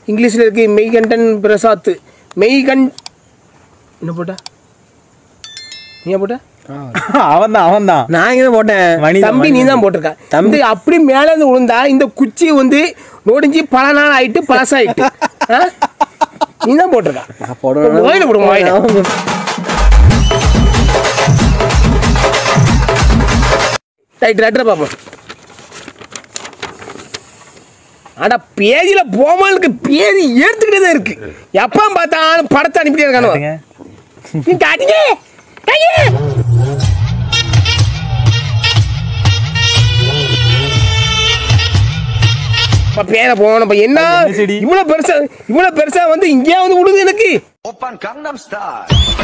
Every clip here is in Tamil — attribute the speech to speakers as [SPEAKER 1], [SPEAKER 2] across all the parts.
[SPEAKER 1] இங்கிலீஷில் இருக்கு மெய்கண்டன் பிரசாத் மெய்கண் என்ன போட்டா நீ போட்ட
[SPEAKER 2] அவன் தான் அவன் தான்
[SPEAKER 3] நான் இங்கே போட்டேன்
[SPEAKER 2] மனிதன்,
[SPEAKER 1] தம்பி நீ
[SPEAKER 2] மனிதன்.
[SPEAKER 1] தான் போட்டிருக்க
[SPEAKER 3] தம்பி.
[SPEAKER 1] தம்பி அப்படி மேலே இருந்து விழுந்தா இந்த குச்சி வந்து நொடிஞ்சு பல நாள் ஆயிட்டு பழசாயிட்டு ஆ? நீ தான் போட்டிருக்க
[SPEAKER 3] நான் போடணும்
[SPEAKER 1] வாயில போடு, வாயில. ரைட் ரைட்டரை பார்ப்போம் ஆனா பேஜில் போமாலுக்கு பேஜி எடுத்துக்கிட்டே தான் இருக்கு எப்போ பார்த்தாலும் படத்தை அனுப்பிட்டே இருக்கானோ
[SPEAKER 2] பாருங்க.
[SPEAKER 1] நீ காட்டுங்க காட்டுங்க இப்ப பேரை போகணும் இப்ப என்ன
[SPEAKER 2] என்ன செடி?
[SPEAKER 1] இவ்வளவு பெருசா இவ்வளவு பெருசா வந்து இங்கே வந்து விடுது எனக்கு
[SPEAKER 4] Open Gangnam Style.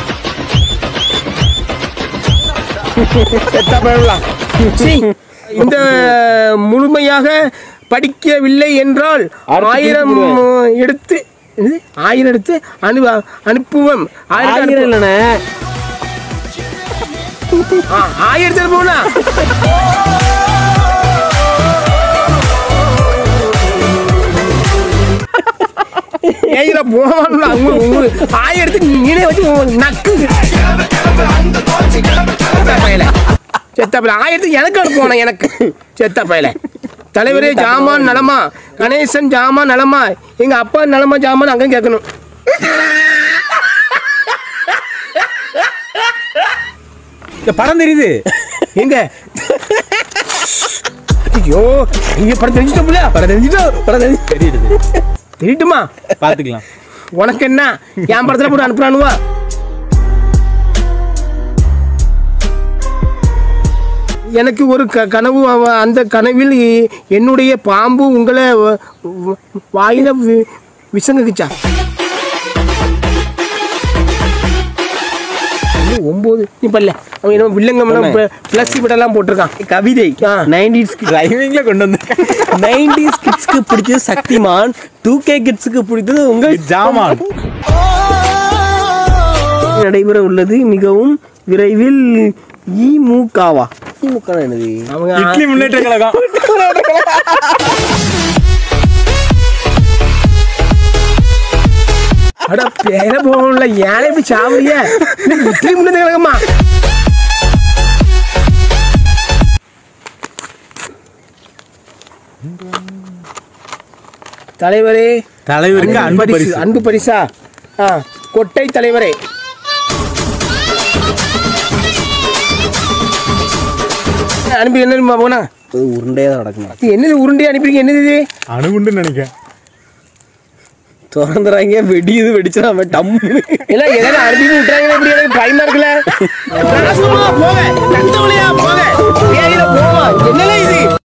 [SPEAKER 1] செத்தா போயிடலாம். சீ, இந்த முழுமையாக படிக்கவில்லை என்றால்
[SPEAKER 3] அடுத்து
[SPEAKER 1] ஆயிரம்
[SPEAKER 3] திருப்பி
[SPEAKER 1] எடுத்து என்னது? ஆயிரம் எடுத்து அனு அனுப்புவோம் ஆயிரம்
[SPEAKER 3] ஆயிரம்
[SPEAKER 1] அனுப்பு-
[SPEAKER 3] இல்லைண்ணே
[SPEAKER 1] ஆ, ஆயிரத்தி அனுப்புவோம்னா ஏயில போவான்ல அவங்க உங்களுக்கு ஆயிரத்துக்கு நீனே வச்சு உன் நக்கு செத்த பயல செத்த பயல ஆயிரத்துக்கு எனக்கு அனுப்புவான எனக்கு செத்த பயல தலைவரே ஜாமான் நலமா கணேசன் ஜாமான் நலமா எங்க அப்பா நலமா ஜாமான் அங்கே கேட்கணும்
[SPEAKER 2] இந்த படம் தெரியுது
[SPEAKER 1] எங்க ஐயோ இங்க படம் தெரிஞ்சிட்டோம்ல படம் தெரிஞ்சிட்டோம் படம் தெரிஞ்சு
[SPEAKER 2] தெரியுது
[SPEAKER 1] தெரியட்டுமா
[SPEAKER 2] பாத்துக்கலாம்
[SPEAKER 1] உனக்கு என்ன என் படத்துல போட்டு அனுப்புறானுவா எனக்கு ஒரு க கனவு அவ- அந்த கனவில் எ- என்னுடைய பாம்பு உங்களை வ- வ- வாயில வி- விசங்குச்சா இன்னும் ஒன்பது நீ பல்ல அவன் என்ன வில்லங்கம் பிளஸ் படம்லாம் போட்டிருக்கான்
[SPEAKER 3] கவிதை
[SPEAKER 1] ஆ.
[SPEAKER 3] நைன்டிஸ்
[SPEAKER 2] டிரைவிங்ல கொண்டு வந்து
[SPEAKER 3] நைன்டிஸ் கிட்ஸ்க்கு பிடிச்சது சக்திமான் டூ கே கிட்ஸ்க்கு பிடித்தது உங்க
[SPEAKER 2] ஜாமான்
[SPEAKER 3] நடைபெற உள்ளது மிகவும் விரைவில் இமுகவா திமுக என்னது
[SPEAKER 1] அவங்க
[SPEAKER 2] இட்லி முன்னேற்ற கழகம்
[SPEAKER 1] அட பேர போகல ஏழை போய் சாவலிய இட்லி முன்னே கிடக்கம்மா தலைவரே
[SPEAKER 2] தலைவருக்கு அன்பு பரிசு
[SPEAKER 1] அன்பு பரிசா ஆ கொட்டை தலைவரே அனுப்பி என்ன போனா
[SPEAKER 3] அது உருண்டையாக தான் நடக்கணும்
[SPEAKER 1] இது என்னது உருண்டையா அனுப்பிருக்கீங்க என்னது இது
[SPEAKER 2] அணுகுண்டுன்னு நினைக்கிறேன்
[SPEAKER 3] திறந்துறாங்க வெடியுது வெடிச்சிடாம டம்மு
[SPEAKER 1] எல்லாம் எதாவது அனுப்பி விட்டுறாங்க இப்படி எனக்கு பயமா இருக்குல்ல நாசமா போங்க